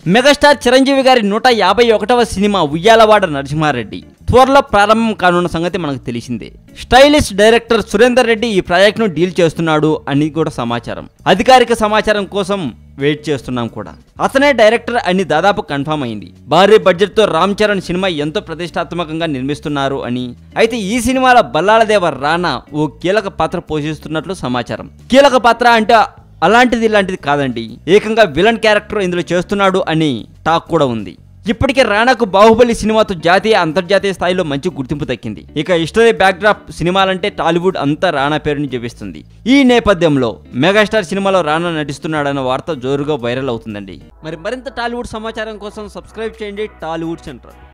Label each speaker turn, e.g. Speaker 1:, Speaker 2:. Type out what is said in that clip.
Speaker 1: megastar Chiranjeevi గారి నూట యాభై ఒకటవ సినిమా ఉయ్యాలవాడ నరసింహారెడ్డి త్వరలో ప్రారంభం కానున్న సంగతి మనకు తెలిసిందే స్టైలిష్ డైరెక్టర్ సురేందర్ రెడ్డి ఈ ప్రాజెక్ట్ను డీల్ చేస్తున్నాడు అని కూడా సమాచారం అధికారిక సమాచారం కోసం వెయిట్ చేస్తున్నాం కూడా అతనే డైరెక్టర్ అని దాదాపు కన్ఫర్మ్ అయింది భారీ బడ్జెట్తో రామ్ చరణ్ సినిమా ఎంతో ప్రతిష్టాత్మకంగా నిర్మిస్తున్నారు అని అయితే ఈ సినిమాలో బల్లాలదేవ రానా ఓ కీలక పాత్ర పోషిస్తున్నట్లు సమాచారం కీలక పాత్ర అంటే అలాంటిది ఇలాంటిది కాదండి ఏకంగా విలన్ క్యారెక్టర్ ఇందులో చేస్తున్నాడు అని టాక్ కూడా ఉంది ఇప్పటికే రాణాకు బాహుబలి సినిమాతో జాతీయ అంతర్జాతీయ స్థాయిలో మంచి గుర్తింపు దక్కింది ఇక ఇష్టదే బ్యాక్డ్రాప్ సినిమాలంటే టాలీవుడ్ అంతా రాణా పేరుని జపిస్తుంది ఈ నేపథ్యంలో మెగాస్టార్ సినిమాలో రాణా నటిస్తున్నాడన్న వార్త జోరుగా వైరల్ అవుతుందండి మరి మరింత టాలీవుడ్ సమాచారం కోసం సబ్స్క్రైబ్ చేయండి టాలీవుడ్ సెంటర్